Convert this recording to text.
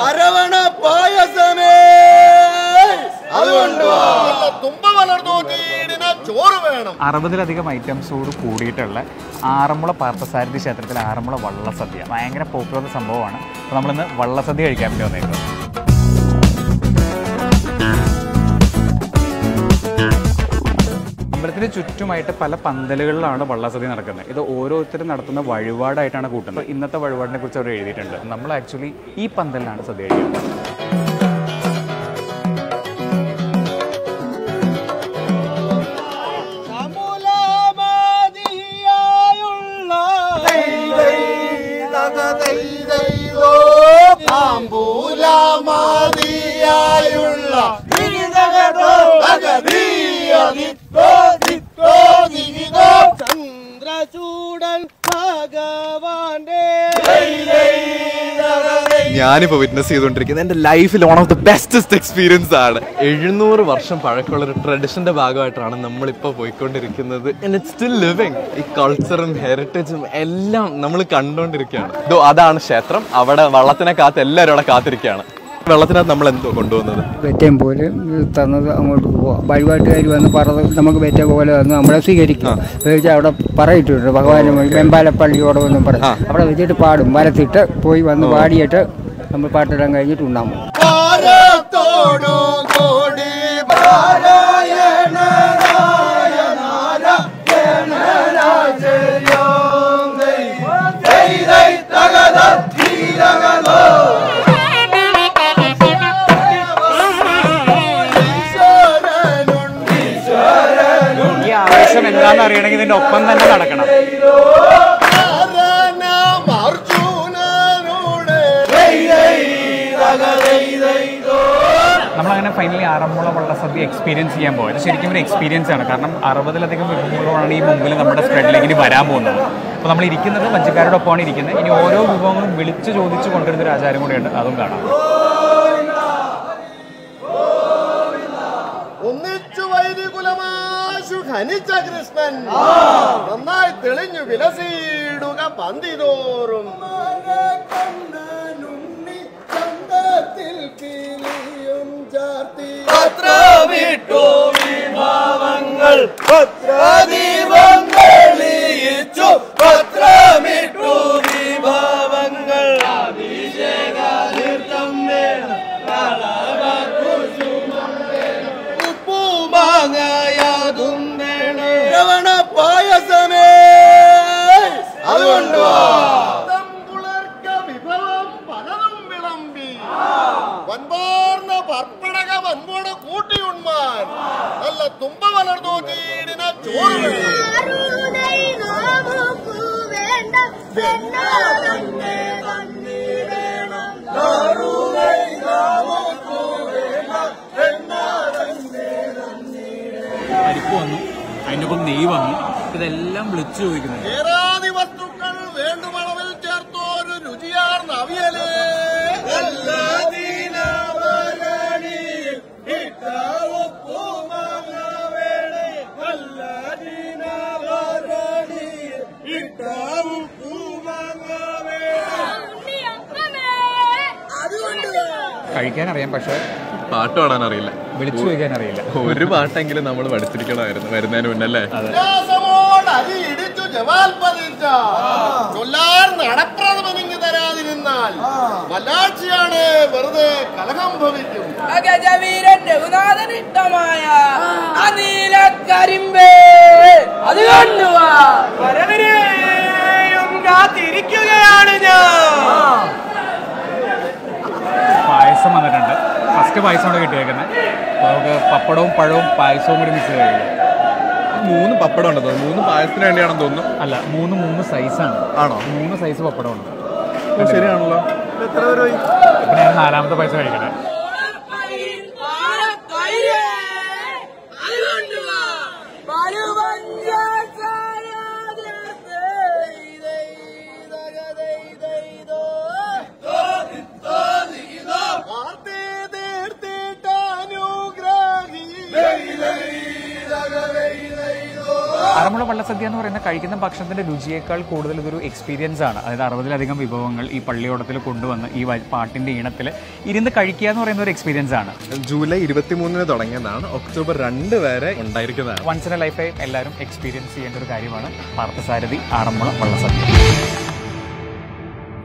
അരവണ പായസമേ അതുകൊണ്ട് തുമ്പ വളർന്നു തീടിന ചോറ് വേണം അറുപതിലധികം ഐറ്റംസോട് കൂടിയിട്ടുള്ള ആറന്മുള പാർത്ഥസാരഥി ക്ഷേത്രത്തിലെ ആറന്മുള വള്ളസദ്യ ഭയങ്കര പോപ്പുലർ സംഭവമാണ് അപ്പോൾ നമ്മളിന്ന് വള്ളസദ്യ കഴിക്കാൻ വേണ്ടി വന്നേക്കുന്നത് അമ്പലത്തിന് ചുറ്റുമായിട്ട് പല പന്തലുകളിലാണ് വള്ളസദ്യ നടക്കുന്നത് ഇത് ഓരോരുത്തരും നടത്തുന്ന വഴിപാടായിട്ടാണ് കൂട്ടുന്നത് ഇന്നത്തെ വഴിപാടിനെ കുറിച്ച് അവർ എഴുതിയിട്ടുണ്ട് നമ്മൾ ആക്ച്വലി ഈ പന്തലിലാണ് സദ്യ കഴിക്കുന്നത് പാമ്പൂലമതിയായുള്ള ചന്ദ്രചൂടൻ ഭഗവാന്റെ ഞാനിപ്പോ വിറ്റ്നസ് ചെയ്തുകൊണ്ടിരിക്കുന്നത് എന്റെ ലൈഫിൽ one of the bestest experience ആണ് എഴുന്നൂറ് വർഷം പഴക്കമുള്ള ഒരു ട്രഡീഷന്റെ ഭാഗമായിട്ടാണ് നമ്മളിപ്പോ പോയിക്കൊണ്ടിരിക്കുന്നത് ഇറ്റ്സ് സ്റ്റിൽ ലിവിങ് ഈ കൾച്ചറും ഹെറിറ്റേജും എല്ലാം നമ്മൾ കണ്ടുകൊണ്ടിരിക്കുകയാണ് ഇതോ അതാണ് ക്ഷേത്രം അവിടെ വള്ളത്തിനെ കാത്ത് എല്ലാവരും അവിടെ കാത്തിരിക്കുകയാണ് വെള്ളത്തിനകത്ത് നമ്മൾ എന്തോ കൊണ്ടുപോകുന്നത് വെറ്റയും പോലെ തന്നത് അങ്ങോട്ട് പോവാം വഴിപാട്ടുകാർ വന്ന് പറഞ്ഞത് നമുക്ക് വെറ്റ പോലെ വന്ന് നമ്മളെ സ്വീകരിക്കും സ്വീകരിച്ച് അവിടെ പറയിട്ടുണ്ട് ഭഗവാന് വെമ്പാലപ്പള്ളിയോടൊന്നും പറയും അവിടെ വെച്ചിട്ട് പാടും വലത്തിട്ട് പോയി വന്ന് പാടിയിട്ട് നമ്മൾ പാട്ടെല്ലാം കഴിഞ്ഞിട്ട് ഉണ്ടാകും ഭാരത്തോടു കൂടി പാരായണ ഈ ആവേശം എന്താണെന്ന് അറിയണമെങ്കിൽ ഇതിൻ്റെ ഒപ്പം തന്നെ നടക്കണം അർജുനനോട് നമ്മളങ്ങനെ ഫൈനലി ആറന്മുള വള്ളസദ്യ എക്സ്പീരിയൻസ് ചെയ്യാൻ പോയത് ശരിക്കും ഒരു എക്സ്പീരിയൻസ് ആണ് കാരണം അറുപതിലധികം വിഭവങ്ങളാണ് ഈ മുമ്പിൽ നമ്മുടെ സ്പ്രെഡിലേക്ക് ഇനി വരാൻ പോകുന്നത് അപ്പോൾ നമ്മൾ ഇരിക്കുന്നത് മഞ്ചക്കാരുടെ ഒപ്പമാണ് ഇരിക്കുന്നത് ഇനി ഓരോ വിഭവങ്ങളും വിളിച്ച് ചോദിച്ച് കൊണ്ടുവരുന്ന ഒരു ആചാരം കൂടെയുണ്ട് അതും കാണാം ഒന്നിച്ചു വൈദികുലമാശു ഖനിച്ച കൃഷ്ണൻ നന്നായി തെളിഞ്ഞു വിലസിടുക പന്തിതോറും ചന്തത്തിൽ കിളിയും ചാർത്തി പത്രമിട്ടു വിഭാവങ്ങൾ പത്രദീപം തെളിയിച്ചു പത്രമിട്ടു വിഭാവങ്ങൾ അഭിഷേക തീർത്ഥം വേണം ഉപ്പുമാങ്ങയാതും വേണം പായസമേ അതുകൊണ്ട് പുലർക്ക വിഭവം പലതും വിളമ്പി വൻപാർന്ന പർപ്പടക വൻപോട് കൂട്ടിയുണ്മാൻ നല്ല തുമ്പ വളർന്നു തീടിന ചോറ് വേണം. കരുണൈ നമുക്ക് വേണ്ട പെണ്ണാനന്ദേ നന്ദി വേണം പരിപ്പ് വന്നു അതിൻ്റെ ഒപ്പം നെയ്യ് വന്നു ഇതെല്ലാം വിളിച്ചു ചോദിക്കുന്നത് ഏറാതി വസ്തുക്കൾ വേണ്ടുമളവിൽ ചേർത്തോരു രുചിയാർന്ന അവിയലേ കഴിക്കാൻ അറിയാം പക്ഷേ പാട്ട് പാടാൻ അറിയില്ല വിളിച്ചു ചോദിക്കാൻ അറിയില്ല ഒരു പാട്ടെങ്കിലും നമ്മൾ പഠിച്ചിരിക്കണമായിരുന്നു വരുന്നതിന് മുന്നല്ലേ ഉല്ലാസമോട് അരി ഇടിച്ചു ജവാൽ പതിച്ച ചൊല്ലാർ നടപ്രഥമനിങ്ങി തരാതിരുന്നാൽ വല്ലാഴ്ചയാണ് വെറുതെ കലഹം ഭവിക്കും അഗജവീരൻ രഘുനാഥനിഷ്ടമായ അനീല കരിമ്പേ അത് കണ്ടുവാ കാത്തിരിക്കുകയാണ് ഞാൻ പായസം വന്നിട്ടുണ്ട് ഫസ്റ്റ് പായസമാണ് കിട്ടിയേക്കുന്നത് അപ്പോൾ നമുക്ക് പപ്പടവും പഴവും പായസവും കൂടി മിക്സ് ചെയ്ത് കഴിക്കാം മൂന്ന് പപ്പടം ഉണ്ട് തോന്നുന്നു മൂന്ന് പായസത്തിന് വേണ്ടിയാണെന്ന് തോന്നുന്നു അല്ല മൂന്ന് മൂന്ന് സൈസാണ് ആണോ മൂന്ന് സൈസ് പപ്പടമുണ്ട് ഓ, ശരിയാണല്ലോ ഇപ്പം ഞാൻ നാലാമത്തെ പൈസ കഴിക്കട്ടെ അത് കണ്ടുവാ കാർത്തി തീർത്തിട്ടാനുഗ്രഹി ആറന്മുള വള്ളസദ്യ എന്ന് പറയുന്ന കഴിക്കുന്ന ഭക്ഷണത്തിന്റെ രുചിയേക്കാൾ കൂടുതൽ ഇതൊരു എക്സ്പീരിയൻസ് ആണ് അതായത് അറുപതിലധികം വിഭവങ്ങൾ ഈ പള്ളിയോടത്തിൽ കൊണ്ടുവന്ന് ഈ വ- പാട്ടിന്റെ ഈണത്തിൽ ഇരുന്ന് കഴിക്കുക എന്ന് പറയുന്ന ഒരു എക്സ്പീരിയൻസ് ആണ് ജൂലൈ ഇരുപത്തിമൂന്നിന് തുടങ്ങിയതാണ് ഒക്ടോബർ രണ്ട് വരെ ഉണ്ടായിരിക്കുന്നതാണ് once in a life time എല്ലാവരും എക്സ്പീരിയൻസ് ചെയ്യേണ്ട ഒരു കാര്യമാണ് പാർത്ഥസാരഥി ആറന്മുള വള്ളസദ്യ